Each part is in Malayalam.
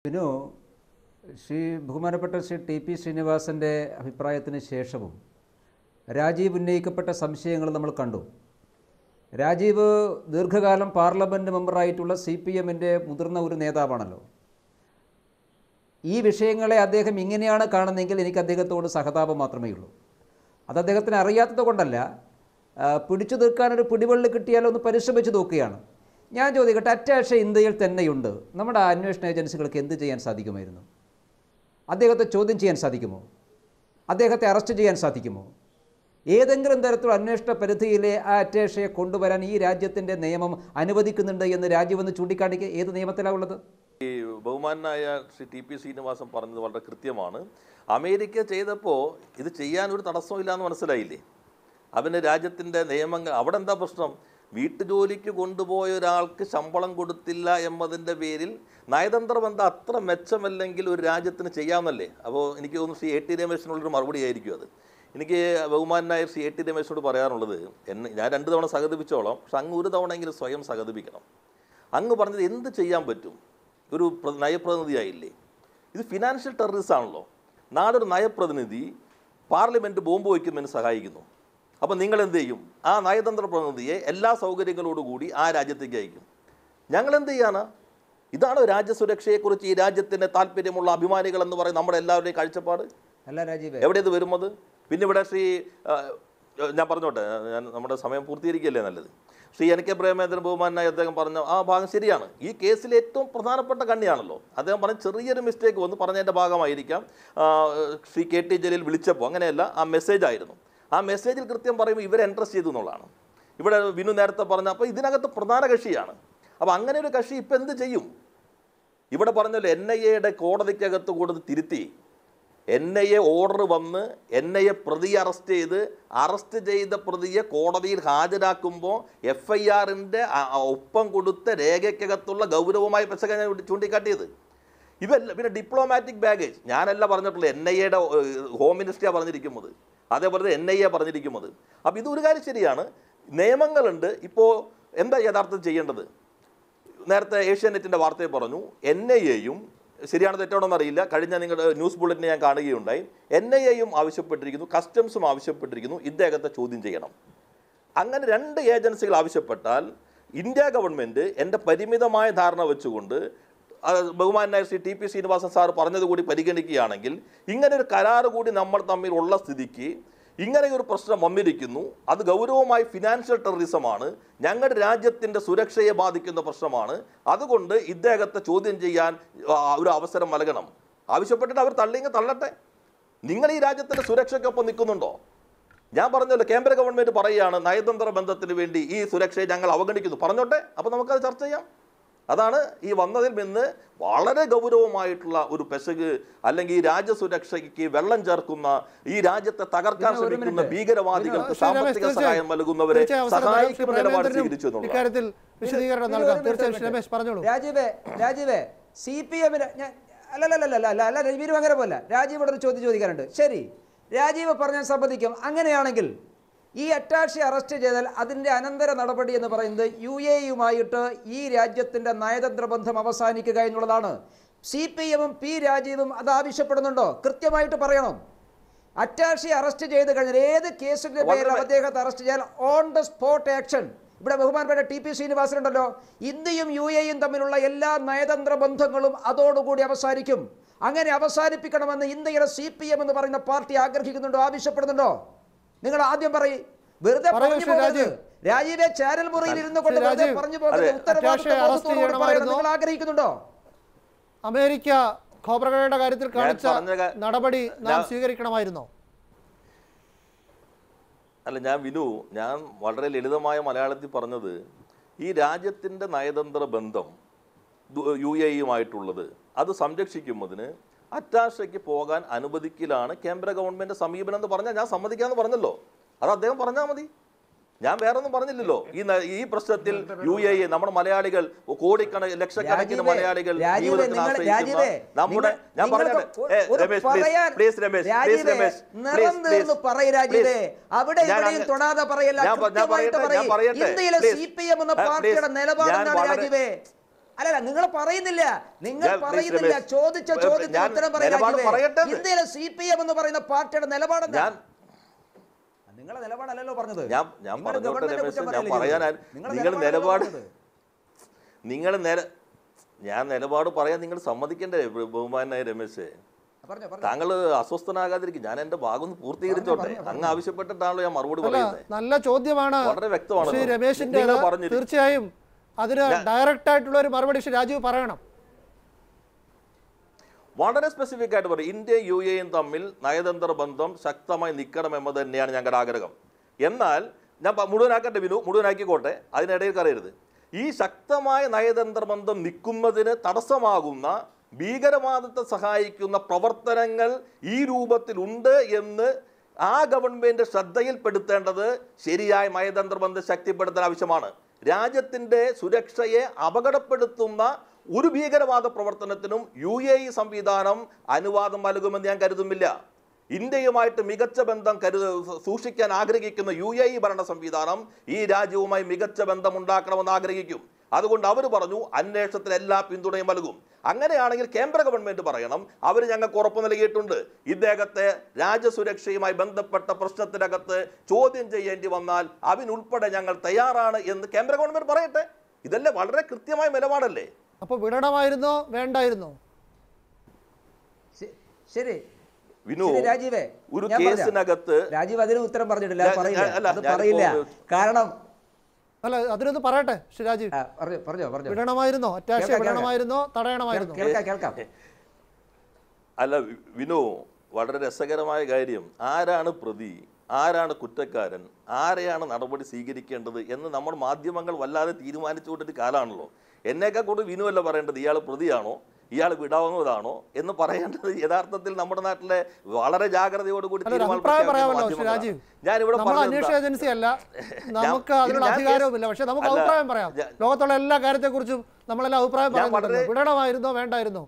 വിനു ശ്രീ ബഹുമാനപ്പെട്ട ശ്രീ ടി പി ശ്രീനിവാസൻ്റെ അഭിപ്രായത്തിന് ശേഷവും രാജീവ് ഉന്നയിക്കപ്പെട്ട സംശയങ്ങൾ നമ്മൾ കണ്ടു രാജീവ് ദീർഘകാലം പാർലമെൻറ്റ് മെമ്പറായിട്ടുള്ള സി പി എമ്മിൻ്റെ മുതിർന്ന ഒരു നേതാവാണല്ലോ ഈ വിഷയങ്ങളെ അദ്ദേഹം ഇങ്ങനെയാണ് കാണുന്നതെങ്കിൽ എനിക്ക് അദ്ദേഹത്തോട് സഹതാപം മാത്രമേ ഉള്ളൂ അത് അദ്ദേഹത്തിന് അറിയാത്തത് കൊണ്ടല്ല ആ, പിടിച്ചു തീർക്കാനൊരു പിടിവള്ളി കിട്ടിയാലോ ഒന്ന് പരിശ്രമിച്ച് നോക്കുകയാണ് ഞാൻ ചോദിക്കട്ടെ അറ്റാഷ ഇന്ത്യയിൽ തന്നെയുണ്ട് നമ്മുടെ അന്വേഷണ ഏജൻസികൾക്ക് എന്ത് ചെയ്യാൻ സാധിക്കുമായിരുന്നു അദ്ദേഹത്തെ ചോദ്യം ചെയ്യാൻ സാധിക്കുമോ അദ്ദേഹത്തെ അറസ്റ്റ് ചെയ്യാൻ സാധിക്കുമോ ഏതെങ്കിലും തരത്തിലുള്ള അന്വേഷണ പരിധിയിലെ ആ അറ്റാഷയെ കൊണ്ടുവരാൻ ഈ രാജ്യത്തിൻ്റെ നിയമം അനുവദിക്കുന്നുണ്ട് എന്ന് രാജ്യം ഒന്ന് ചൂണ്ടിക്കാണിക്കുക ഏത് നിയമത്തിലാണ് ഉള്ളത് ഈ ബഹുമാനായ ശ്രീ ടി പി ശ്രീനിവാസൻ പറഞ്ഞത് വളരെ കൃത്യമാണ് അമേരിക്ക ചെയ്തപ്പോൾ ഇത് ചെയ്യാൻ ഒരു തടസ്സമില്ല എന്ന് മനസ്സിലായില്ലേ അവന് രാജ്യത്തിൻ്റെ നിയമങ്ങൾ അവിടെ എന്താ പ്രശ്നം വീട്ടുജോലിക്ക് കൊണ്ടുപോയ ഒരാൾക്ക് ശമ്പളം കൊടുത്തില്ല എന്നതിൻ്റെ പേരിൽ നയതന്ത്ര ബന്ധം അത്ര മെച്ചമല്ലെങ്കിൽ ഒരു രാജ്യത്തിന് ചെയ്യാമെന്നല്ലേ അപ്പോൾ എനിക്ക് തോന്നുന്നു ശ്രീ എ ടി രമേശിനുള്ളൊരു മറുപടി ആയിരിക്കും അത് എനിക്ക് ബഹുമാനായ ശ്രീ എ ടി രമേശിനോട് പറയാനുള്ളത് എന്നെ ഞാൻ രണ്ട് തവണ സഹതപിച്ചോളാം പക്ഷെ അങ്ങ് ഒരു തവണയെങ്കിലും സ്വയം സഹതപിക്കണം അങ്ങ് പറഞ്ഞത് എന്ത് ചെയ്യാൻ പറ്റും ഒരു പ്ര- നയപ്രതിനിധിയായില്ലേ ഇത് ഫിനാൻഷ്യൽ ടെററിസം ആണല്ലോ നാളെ ഒരു നയപ്രതിനിധി പാർലമെൻറ്റ് ബോംബ് വയ്ക്കുന്നതിന് സഹായിക്കുന്നു അപ്പോൾ നിങ്ങൾ എന്ത് ചെയ്യും ആ നയതന്ത്ര പ്രതിനിധിയെ എല്ലാ സൗകര്യങ്ങളോടുകൂടി ആ രാജ്യത്തേക്ക് അയക്കും ഞങ്ങൾ എന്ത് ചെയ്യാനാ ഇതാണോ രാജ്യസുരക്ഷയെക്കുറിച്ച് ഈ രാജ്യത്തിൻ്റെ താല്പര്യമുള്ള അഭിമാനികൾ എന്ന് പറയും നമ്മുടെ എല്ലാവരുടെയും കാഴ്ചപ്പാട് അല്ല രാജീവേ എവിടെ ഇത് വരുന്നത് പിന്നെ ഇവിടെ ശ്രീ ആ, ഞാൻ പറഞ്ഞോട്ടെ ഞാൻ നമ്മുടെ സമയം പൂർത്തീകരിക്കുകയല്ലേ നല്ലത് ശ്രീ എൻ കെ പ്രേമേന്ദ്രൻ ബഹുമാനായി അദ്ദേഹം പറഞ്ഞ ആ ഭാഗം ശരിയാണ് ഈ കേസിലെ ഏറ്റവും പ്രധാനപ്പെട്ട കണ്ണിയാണല്ലോ അദ്ദേഹം പറഞ്ഞ ചെറിയൊരു മിസ്റ്റേക്ക് വന്ന് പറഞ്ഞതിൻ്റെ ഭാഗമായിരിക്കാം ആ, ശ്രീ കെ ടി ജലീൽ വിളിച്ചപ്പോൾ അങ്ങനെയല്ല ആ മെസ്സേജ് ആയിരുന്നു ആ മെസ്സേജിൽ കൃത്യം പറയുമ്പോൾ ഇവരെ ഇൻട്രസ്റ്റ് ചെയ്തു എന്നുള്ളതാണ് ഇവിടെ വിനു നേരത്തെ പറഞ്ഞ അപ്പോൾ ഇതിനകത്ത് പ്രധാന കക്ഷിയാണ് അപ്പോൾ അങ്ങനെ ഒരു കക്ഷി ഇപ്പം എന്ത് ചെയ്യും ഇവിടെ പറഞ്ഞല്ലോ എൻ ഐ എയുടെ കോടതിക്കകത്ത് കൊടുത്ത് തിരുത്തി എൻ ഐ എ ഓർഡർ വന്ന് എൻ ഐ എ പ്രതി അറസ്റ്റ് ചെയ്ത് അറസ്റ്റ് ചെയ്ത പ്രതിയെ കോടതിയിൽ ഹാജരാക്കുമ്പോൾ എഫ് ഐ ആറിൻ്റെ ഒപ്പം കൊടുത്ത രേഖയ്ക്കകത്തുള്ള ഗൗരവമായ പെശക ഞാൻ ചൂണ്ടിക്കാട്ടിയത് ഇവല്ല പിന്നെ ഡിപ്ലോമാറ്റിക് ബാഗേജ് ഞാനല്ല പറഞ്ഞിട്ടുള്ളത് എൻ ഐ എയുടെ ഹോം മിനിസ്ട്രിയാണ് പറഞ്ഞിരിക്കുന്നത് അതേപോലെ എൻ ഐ എ പറഞ്ഞിരിക്കുന്നത് അപ്പോൾ ഇതൊരു കാര്യം ശരിയാണ് നിയമങ്ങളുണ്ട് ഇപ്പോൾ എന്താ യഥാർത്ഥം ചെയ്യേണ്ടത് നേരത്തെ ഏഷ്യാനെറ്റിൻ്റെ വാർത്തയിൽ പറഞ്ഞു എൻ ഐ എയും ശരിയാണ് തെറ്റാണോന്ന് അറിയില്ല കഴിഞ്ഞ നിങ്ങളുടെ ന്യൂസ് ബുള്ളറ്റിനെ ഞാൻ കാണുകയുണ്ടായി എൻ ഐ എയും ആവശ്യപ്പെട്ടിരിക്കുന്നു കസ്റ്റംസും ആവശ്യപ്പെട്ടിരിക്കുന്നു ഇദ്ദേഹത്തെ ചോദ്യം ചെയ്യണം അങ്ങനെ രണ്ട് ഏജൻസികൾ ആവശ്യപ്പെട്ടാൽ ഇന്ത്യ ഗവൺമെൻറ് എൻ്റെ പരിമിതമായ ധാരണ വെച്ചുകൊണ്ട് ആ, ബഹുമാനായ Shri T P Srinivasan sir പറഞ്ഞത് കൂടി പരിഗണിക്കുകയാണെങ്കിൽ ഇങ്ങനെ ഒരു കരാർ കൂടി നമ്മൾ തമ്മിൽ ഉള്ള സ്ഥിതിക്ക് ഇങ്ങനെ ഒരു പ്രശ്നം വന്നിരിക്കുന്നു അത് ഗൗരവമായി ഫിനാൻഷ്യൽ ടെററിസമാണ് ഞങ്ങളുടെ രാജ്യത്തിൻ്റെ സുരക്ഷയെ ബാധിക്കുന്ന പ്രശ്നമാണ് അതുകൊണ്ട് ഇദ്ദേഹത്തെ ചോദ്യം ചെയ്യാൻ ആ, ഒരു അവസരം നൽകണം ആവശ്യപ്പെട്ടിട്ട് അവർ തള്ളിങ്ങ് തള്ളട്ടെ നിങ്ങൾ ഈ രാജ്യത്തിൻ്റെ സുരക്ഷയ്ക്കൊപ്പം നിൽക്കുന്നുണ്ടോ ഞാൻ പറഞ്ഞല്ലോ കേന്ദ്ര ഗവൺമെന്റ് പറയുകയാണ് നയതന്ത്ര ബന്ധത്തിന് വേണ്ടി ഈ സുരക്ഷയെ ഞങ്ങൾ അവഗണിക്കുന്നു പറഞ്ഞോട്ടെ അപ്പോൾ നമുക്കത് ചർച്ച ചെയ്യാം അതാണ് ഈ വന്നതിൽ നിന്ന് വളരെ ഗൗരവമായിട്ടുള്ള ഒരു പെശക് അല്ലെങ്കിൽ ഈ രാജ്യസുരക്ഷയ്ക്ക് വെള്ളം ചേർക്കുന്ന ഈ രാജ്യത്തെ തകർക്കാൻ പിന്നെ ഒരു ശ്രമിക്കുന്ന മിനിറ്റ്. ഭീകരവാദികൾക്ക് ശ്രീ രമേശ് സാമ്പത്തിക തീർച്ചയായും- സഹായം നൽകുന്നവരെ തീർച്ചയായും അവസരം നൽകാം. ശ്രീ സഹായിക്കുന്ന നിലപാട് പ്രേമേന്ദ്രനും സ്വീകരിച്ചു എന്നുള്ളതാണ് ഇക്കാര്യത്തിൽ വിശദീകരണം ഇത് നൽകാം ഒരു മിനിറ്റ്, തീർച്ചയായും ഒരു ശ്രീ രമേശ് മിനിറ്റ്. പറഞ്ഞോളൂ രാജീവേ രാജീവേ സി പി എമ്മിന് ഞാൻ അല്ലല്ലല്ല അല്ല അല്ല രവീരും അങ്ങനെ പോലെ രാജീവോട് ഒരു ചോദ്യം ചോദിക്കാനുണ്ട് ശരി രാജീവ് പറഞ്ഞാൽ സമ്മതിക്കും അങ്ങനെയാണെങ്കിൽ ഈ അറ്റാഷെ അറസ്റ്റ് ചെയ്താൽ അതിൻ്റെ അനന്തര നടപടി എന്ന് പറയുന്നത് യു എയുമായിട്ട് ഈ രാജ്യത്തിൻ്റെ നയതന്ത്ര ബന്ധം അവസാനിക്കുക എന്നുള്ളതാണ് സി പി എമ്മും പി രാജീവും അത് ആവശ്യപ്പെടുന്നുണ്ടോ കൃത്യമായിട്ട് പറയണം അറ്റാഷെ അറസ്റ്റ് ചെയ്ത് കഴിഞ്ഞാൽ ഏത് കേസിന്റെ പേരിൽ വളരെ- അദ്ദേഹത്തെ അറസ്റ്റ് ചെയ്യാൻ ഓൺ ദ സ്പോട്ട് ആക്ഷൻ ഇവിടെ ബഹുമാനപ്പെട്ട ടി പി ശ്രീനിവാസനുണ്ടല്ലോ ഇന്ത്യയും യു എയും തമ്മിലുള്ള എല്ലാ നയതന്ത്ര ബന്ധങ്ങളും അതോടുകൂടി അവസാനിക്കും അങ്ങനെ അവസാനിപ്പിക്കണമെന്ന് ഇന്ത്യയുടെ സി പി എം എന്ന് പറയുന്ന പാർട്ടി ആഗ്രഹിക്കുന്നുണ്ടോ ആവശ്യപ്പെടുന്നുണ്ടോ നിങ്ങൾ ആദ്യം പറയും വെറുതെ പറയൂ, പറഞ്ഞു ശ്രീ പോകരുത് രാജീവ്. രാജീവെ ചാനൽ മുറിയിൽ ഇരുന്നു കൊണ്ട് ശ്രീ വെറുതെ രാജീവ്. പറഞ്ഞു പോകരുത് അതെ. ഉത്തരവാദിത്വ അറ്റാഷെ അറസ്റ്റ് ബോധത്തോടുകൂടി പറയണം. ചെയ്യണമായിരുന്നോ? നിങ്ങൾ ആഗ്രഹിക്കുന്നുണ്ടോ അമേരിക്ക ഖോബ്രഗയുടെ കാര്യത്തിൽ കാണിച്ച പറഞ്ഞ കാ- നടപടി നാം ഞാൻ- സ്വീകരിക്കണമായിരുന്നോ അല്ല ഞാൻ വിനു ഞാൻ വളരെ ലളിതമായ മലയാളത്തിൽ പറഞ്ഞത് ഈ രാജ്യത്തിൻ്റെ നയതന്ത്ര ബന്ധം ദു- യു എ ഇയുമായിട്ടുള്ളത് അത് സംരക്ഷിക്കുന്നതിന് അറ്റാഷയ്ക്ക് പോകാൻ അനുവദിക്കലാണ് കേന്ദ്ര ഗവൺമെന്റ് സമീപനം എന്ന് പറഞ്ഞാൽ ഞാൻ സമ്മതിക്കാന്ന് പറഞ്ഞല്ലോ അത് അദ്ദേഹം പറഞ്ഞാൽ മതി ഞാൻ വേറെ ഒന്നും പറഞ്ഞില്ലല്ലോ ഈ ന- ഈ പ്രശ്നത്തിൽ യു എ ഇ നമ്മുടെ മലയാളികൾ കോടിക്കണ ലക്ഷക്കണക്കിന് രാജീവേ, മലയാളികൾ രാജീവേ, ജീവിതത്തിന് നിങ്ങൾ- ആശ്രയിക്കുന്ന രാജീവേ, നമ്മുടെ നിങ്ങൾ- ഞാൻ നിങ്ങൾക്ക് പറയട്ടെ ഏ, ഒരു രമേശ് പ്ലീസ് പറയാൻ- പ്ലീസ് രമേശ് പ്ലീസ് രാജീവേ, രമേശ് നിറം പ്ലീസ് തീർന്ന് പറയ് രാജീവേ. അവിടെ ഞാൻ ഇവിടെയും അങ്ങ് തൊടാതെ പറയല്ല ഞാൻ പ- ഞാൻ കൃത്യമായിട്ട് പറയട്ടെ, ഞാൻ പറയ് പറയട്ടെ. ഇന്ത്യയിലെ Please. സി പി എം എന്ന ആ, പാർട്ടിയുടെ please. നിലപാടെന്താണ് ഞാൻ വളരെ- രാജീവേ അല്ലല്ല നിങ്ങൾ പറയുന്നില്ല നിങ്ങൾ ഞാൻ- please, പറയുന്നില്ല രമേശ്, ചോദിച്ച ഏ, ചോദ്യത്തിന് ഞാൻ ഉത്തരം പറയൂ നിലപാട് രാജീവേ. പറയട്ടെ എന്ന്. ഇന്ത്യയിലെ സി പി എം എന്ന് പറയുന്ന പാർട്ടിയുടെ നിലപാടെന്താ ഞാൻ നിങ്ങളുടെ നിലപാടല്ലല്ലോ പറഞ്ഞത് ഞാൻ ഞാൻ നിങ്ങൾ പറഞ്ഞോട്ടെ ഗവൺമെന്റിനെ രമേശ് കുറ്റം ഞാൻ പറയല്ലേ പറയാൻ ചെയ്തത്? നിങ്ങൾ നിങ്ങളുടെ നിലപാട് പറഞ്ഞത്. നിങ്ങൾ നില ഞാൻ നിലപാട് പറയാൻ നിങ്ങൾ സമ്മതിക്കണ്ടേ ബഹു- ബഹുമാനായ രമേശ് പറഞ്ഞോ പറഞ്ഞോ താങ്കൾ അസ്വസ്ഥനാകാതിരിക്കും ഞാൻ എന്റെ ഭാഗം ഒന്ന് പൂർത്തീകരിച്ചോട്ടെ അങ്ങ് ആവശ്യപ്പെട്ടിട്ടാണല്ലോ ഞാൻ മറുപടി അല്ല പറയുന്നത് നല്ല ചോദ്യമാണ് വളരെ വ്യക്തമാണ് ശ്രീ നിങ്ങൾ രമേശിന്റെ പറഞ്ഞിരി- തീർച്ചയായും അതിന് ഡയറക്റ്റ് ആയിട്ടുള്ള ഒരു മറുപടി ശ്രീ രാജീവ് പറയണം വളരെ സ്പെസിഫിക് ആയിട്ട് പറയും ഇന്ത്യയും യു എയും തമ്മിൽ നയതന്ത്ര ബന്ധം ശക്തമായി നിൽക്കണം എന്നത് തന്നെയാണ് ഞങ്ങളുടെ ആഗ്രഹം എന്നാൽ ഞാൻ പ- മുഴുവനാക്കട്ടെ വിനു മുഴുവനാക്കിക്കോട്ടെ അതിനിടയിൽ കറിയരുത് ഈ ശക്തമായ നയതന്ത്ര ബന്ധം നിൽക്കുന്നതിന് തടസ്സമാകുന്ന ഭീകരവാദത്തെ സഹായിക്കുന്ന പ്രവർത്തനങ്ങൾ ഈ രൂപത്തിലുണ്ട് എന്ന് ആ ഗവൺമെന്റ് ശ്രദ്ധയിൽപ്പെടുത്തേണ്ടത് ശരിയായ നയതന്ത്ര ബന്ധം ശക്തിപ്പെടുത്താൻ ആവശ്യമാണ് രാജ്യത്തിന്റെ സുരക്ഷയെ അപകടപ്പെടുത്തുന്ന ഒരു ഭീകരവാദ പ്രവർത്തനത്തിനും യു എ ഇ സംവിധാനം അനുവാദം നൽകുമെന്ന് ഞാൻ കരുതുന്നില്ല ഇന്ത്യയുമായിട്ട് മികച്ച ബന്ധം കരു സൂക്ഷിക്കാൻ ആഗ്രഹിക്കുന്ന യു എ ഇ ഭരണ സംവിധാനം ഈ രാജ്യവുമായി മികച്ച ബന്ധം ഉണ്ടാക്കണമെന്ന് ആഗ്രഹിക്കും അതുകൊണ്ട് അവർ പറഞ്ഞു അന്വേഷണത്തിന് എല്ലാ പിന്തുണയും നൽകും അങ്ങനെയാണെങ്കിൽ കേന്ദ്ര ഗവൺമെന്റ് പറയണം അവർ ഞങ്ങൾക്ക് ഉറപ്പ് നൽകിയിട്ടുണ്ട് ഇദ്ദേഹത്തെ രാജ്യസുരക്ഷയുമായി ബന്ധപ്പെട്ട പ്രശ്നത്തിനകത്ത് ചോദ്യം ചെയ്യേണ്ടി വന്നാൽ അതിനുൾപ്പെടെ ഞങ്ങൾ തയ്യാറാണ് എന്ന് കേന്ദ്ര ഗവൺമെന്റ് പറയട്ടെ ഇതല്ലേ വളരെ കൃത്യമായ നിലപാടല്ലേ അപ്പൊ വിടണമായിരുന്നോ വേണ്ടായിരുന്നോ ശ- ശരി വിനു, ശരി, രാജീവേ ഒരു ഞാൻ പറഞ്ഞ- കേസിനകത്ത് രാജീവ് അതിന് ഉത്തരം പറഞ്ഞിട്ടില്ല അത് ഞാൻ- പറയില്ല ഞാൻ- അല്ല, അത് ഞാനിപ്പോ- പറയില്ല കാരണം അല്ല അതിനൊന്ന് പറയട്ടെ ശ്രീ രാജീവ് ആ, പറഞ്ഞോ പറഞ്ഞോ പറഞ്ഞോ വിടണമായിരുന്നോ അറ്റാഷെ കേൾക്കാം, കേൾക്കാം. വിടണമായിരുന്നോ തടയണമായിരുന്നോ കേൾക്കാം കേൾക്കാം അല്ല വി- വിനു വളരെ രസകരമായ കാര്യം ആരാണ് പ്രതി ആരാണ് കുറ്റക്കാരൻ ആരെയാണ് നടപടി സ്വീകരിക്കേണ്ടത് എന്ന് നമ്മൾ മാധ്യമങ്ങൾ വല്ലാതെ തീരുമാനിച്ചുകൊണ്ടൊരു കാലമാണല്ലോ എന്നേക്കാൾ കൂടുതൽ വിനു അല്ല പറയേണ്ടത് ഇയാൾ പ്രതിയാണോ ഇയാൾ വിടാവുന്നതാണോ എന്ന് പറയേണ്ടത് യഥാർത്ഥത്തിൽ നമ്മുടെ നാട്ടിലെ വളരെ ജാഗ്രതയോടുകൂടി അല്ല, ഒരു തീരുമാനം അഭിപ്രായം പ്രഖ്യാപിക്കുന്ന പറയാമല്ലോ, ശ്രീ മാധ്യമങ്ങളാണ്. രാജീവ്. ഞാനിവിടെ നമ്മൾ പറഞ്ഞത് അന്വേഷണ എന്താ? ഏജൻസി അല്ല ഞാൻ- നമുക്ക് അതിനുള്ള ഞാൻ അധികാരവുമില്ല പക്ഷെ നമുക്ക് അല്ല, അഭിപ്രായം പറയാം ഞാൻ- ലോകത്തുള്ള എല്ലാ കാര്യത്തെക്കുറിച്ചും നമ്മളെല്ലാം അഭിപ്രായം ഞാൻ പറയുന്നുണ്ടല്ലോ വളരെ- വിടണമായിരുന്നോ വേണ്ടായിരുന്നോ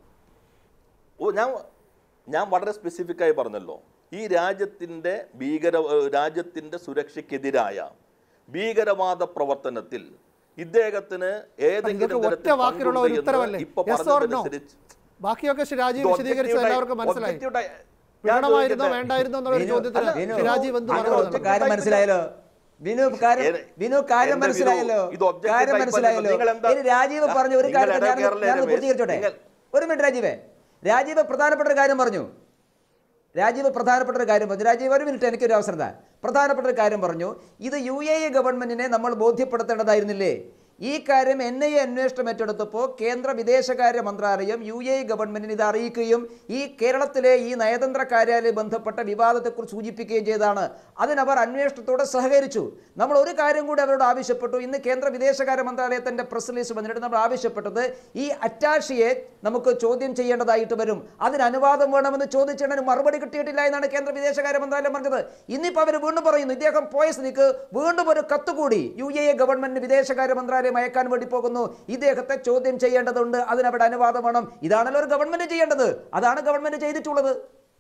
ഓ ഞാൻ ഞാൻ വളരെ സ്പെസിഫിക് ആയി പറഞ്ഞല്ലോ ഈ രാജ്യത്തിൻ്റെ ഭീകര ഏഹ് രാജ്യത്തിൻ്റെ സുരക്ഷയ്ക്കെതിരായ ഭീകരവാദ പ്രവർത്തനത്തിൽ ഇദ്ദേഹത്തിന് ഏതെങ്കിലും ഇതൊക്കെ ഒറ്റ തരത്തിൽ വാക്കിലുള്ള ഒരു പങ്കുണ്ട് ഉത്തരവല്ലേ എന്ന് ഇപ്പൊ Yes or no? പറഞ്ഞതനുസരിച്ച് ബാക്കിയൊക്കെ ശ്രീ രാജീവ് ഇത് വിശദീകരിച്ചത് objective എല്ലാവർക്കും ആയി- മനസ്സിലായി objective ആയി- ഞാൻ വിടണമായിരുന്നോ ചോദിക്കട്ടെ? വേണ്ടായിരുന്നോ എന്നുള്ള ഒരു വിനു, ചോദ്യത്തിന് അല്ല, വിനു, ശ്രീ രാജീവ് എന്ത് അങ്ങനെ മറുപടി ഒറ്റ നൽകും? കാര്യം മനസ്സിലായല്ലോ വിനു കാര്യം ഏത്- വിനു കാര്യം എന്റെ മനസ്സിലായല്ലോ വിനു, ഇത് objective കാര്യം type മനസ്സിലായല്ലോ അല്ലല്ലോ. നിങ്ങൾ എന്താ- ഇനി രാജീവ് പറഞ്ഞ ഒരു നിങ്ങൾ കാര്യം ഞാൻ ഇടകേറല്ലേ ഞാൻ രമേശ്? പൂർത്തീകരിച്ചോട്ടെ നിങ്ങൾ- ഒരു മിനിറ്റ് രാജീവേ രാജീവ് പ്രധാനപ്പെട്ട ഒരു കാര്യം പറഞ്ഞു രാജീവ് പ്രധാനപ്പെട്ട ഒരു കാര്യം പറഞ്ഞു രാജീവ് ഒരു മിനിറ്റ് എനിക്കൊരു അവസരം താ പ്രധാനപ്പെട്ട ഒരു കാര്യം പറഞ്ഞു ഇത് യു എ ഇ ഗവൺമെന്റിനെ നമ്മൾ ബോധ്യപ്പെടുത്തേണ്ടതായിരുന്നില്ലേ ഈ കാര്യം എൻ ഐ എ അന്വേഷണം ഏറ്റെടുത്തപ്പോൾ കേന്ദ്ര വിദേശകാര്യ മന്ത്രാലയം യു എ ഇ ഗവൺമെന്റിന് ഇത് അറിയിക്കുകയും ഈ കേരളത്തിലെ ഈ നയതന്ത്ര കാര്യാലയം ബന്ധപ്പെട്ട വിവാദത്തെക്കുറിച്ച് സൂചിപ്പിക്കുകയും ചെയ്തതാണ് അതിനവർ അന്വേഷണത്തോടെ സഹകരിച്ചു നമ്മൾ ഒരു കാര്യം കൂടി അവരോട് ആവശ്യപ്പെട്ടു ഇന്ന് കേന്ദ്ര വിദേശകാര്യ മന്ത്രാലയത്തിന്റെ പ്രസ് റിലീസ് വന്നിട്ട് നമ്മൾ ആവശ്യപ്പെട്ടത് ഈ അറ്റാഷിയെ നമുക്ക് ചോദ്യം ചെയ്യേണ്ടതായിട്ട് വരും അതിന് അനുവാദം വേണമെന്ന് ചോദിച്ചതിന് മറുപടി കിട്ടിയിട്ടില്ല എന്നാണ് കേന്ദ്ര വിദേശകാര്യ മന്ത്രാലയം പറഞ്ഞത് ഇന്നിപ്പോൾ അവർ വീണ്ടും പറയുന്നു ഇദ്ദേഹം പോയ സ്ഥിതിക്ക് വീണ്ടും ഒരു കത്ത് കൂടി യു എ ഗവൺമെന്റ് വിദേശകാര്യ മന്ത്രാലയം അയക്കാൻ വേണ്ടി പോകുന്നു ഇദ്ദേഹത്തെ ചോദ്യം ചെയ്യേണ്ടതുണ്ട് അതിനവിടെ അനുവാദം വേണം ഇതാണല്ലോ ഒരു ഗവൺമെന്റ് ചെയ്യേണ്ടത് അതാണ് ഗവൺമെന്റ് ചെയ്തിട്ടുള്ളത്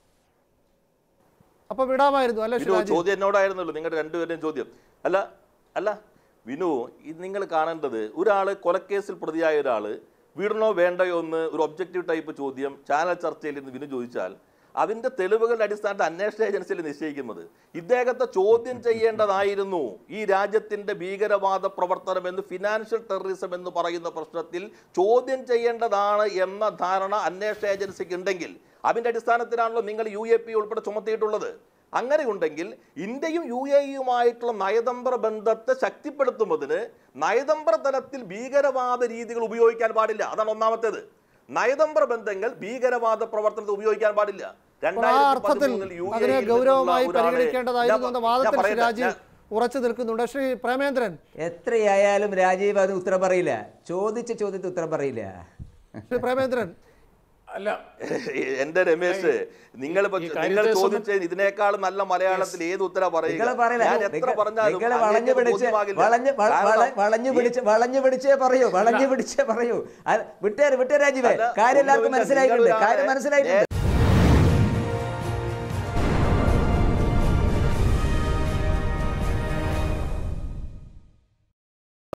അപ്പൊ വിടാമായിരുന്നു അല്ലെ ശ്രീ വിനു രാജീവ് ചോദ്യം എന്നോടായിരുന്നല്ലോ നിങ്ങളുടെ രണ്ടുപേരുടെയും ചോദ്യം അല്ല അല്ല വിനു ഇത് നിങ്ങൾ കാണേണ്ടത് ഒരാൾ കൊലക്കേസിൽ പ്രതിയായ ഒരാൾ വീടണോ വേണ്ടയോ എന്ന് ഒരു ഒബ്ജക്റ്റീവ് ടൈപ്പ് ചോദ്യം ചാനൽ ചർച്ചയിൽ നിന്ന് വിനു ചോദിച്ചാൽ അതിന്റെ തെളിവുകളുടെ അടിസ്ഥാനത്തിൽ അന്വേഷണ ഏജൻസിയിൽ നിശ്ചയിക്കുന്നത് ഇദ്ദേഹത്തെ ചോദ്യം ചെയ്യേണ്ടതായിരുന്നു ഈ രാജ്യത്തിന്റെ ഭീകരവാദ പ്രവർത്തനം എന്ന് ഫിനാൻഷ്യൽ ടെററിസം എന്ന് പറയുന്ന പ്രശ്നത്തിൽ ചോദ്യം ചെയ്യേണ്ടതാണ് എന്ന ധാരണ അന്വേഷണ ഏജൻസിക്ക് ഉണ്ടെങ്കിൽ അതിന്റെ അടിസ്ഥാനത്തിലാണല്ലോ നിങ്ങൾ യു എ പി ഉൾപ്പെടെ ചുമത്തിയിട്ടുള്ളത് അങ്ങനെയുണ്ടെങ്കിൽ ഇന്ത്യയും യു എ ഇയുമായിട്ടുള്ള നയതന്ത്ര ബന്ധത്തെ ശക്തിപ്പെടുത്തുന്നതിന് നയതന്ത്ര തലത്തിൽ ഭീകരവാദ രീതികൾ ഉപയോഗിക്കാൻ പാടില്ല അതാണ് ഒന്നാമത്തേത് നയതന്ത്ര ബന്ധങ്ങൾ ഭീകരവാദ പ്രവർത്തനത്തിൽ ഉപയോഗിക്കാൻ പാടില്ല അപ്പോൾ ആ അർത്ഥത്തിൽ 2013 യു എ അതിനെ ഇയിൽ ഗൗരവമായി നിന്നുള്ള ഒരാളെ- പരിഗണിക്കേണ്ടതായിരുന്നു എന്ന ഞാൻ- വാദത്തിൽ ഞാൻ ശ്രീ പറയട്ടെ, രാജീവ് ഞാൻ- ഉറച്ചു നിൽക്കുന്നുണ്ട് ശ്രീ പ്രേമേന്ദ്രൻ എത്രയായാലും രാജീവ് അത് ഉത്തരം പറയില്ല ചോദിച്ച ചോദ്യത്തിന് ഉത്തരം പറയില്ല ശ്രീ പ്രേമേന്ദ്രൻ അല്ല എന്റെ രമേശ് നിങ്ങൾ ഈ കാര്യത്തെ നിങ്ങൾ സംബ- ചോദിച്ച ഇതിനേക്കാൾ നല്ല മലയാളത്തിൽ ഏത് ഉത്തരം നിങ്ങൾ പറയുക പറയില്ല ഞാൻ എത്ര നിങ്ങൾ- പറഞ്ഞാലും നിങ്ങൾ അങ്ങേക്ക് വളഞ്ഞു അത് പിടിച്ച് ബോധ്യമാകില്ല. വളഞ്ഞ് വള- വള- കാരണം വളഞ്ഞു ഈ- പിടിച്ച് വളഞ്ഞു പിടിച്ചേ പറയൂ വളഞ്ഞു പിടിച്ചേ പറയൂ വിട്ടേര് വിട്ടേ രാജീവേ അല്ല, കാര്യം എല്ലാവർക്കും ഒന്നുമില്ല. മനസ്സിലായിട്ടുണ്ട് നിങ്ങൾ കാര്യം ഒരാളെ മനസ്സിലായിട്ടുണ്ട്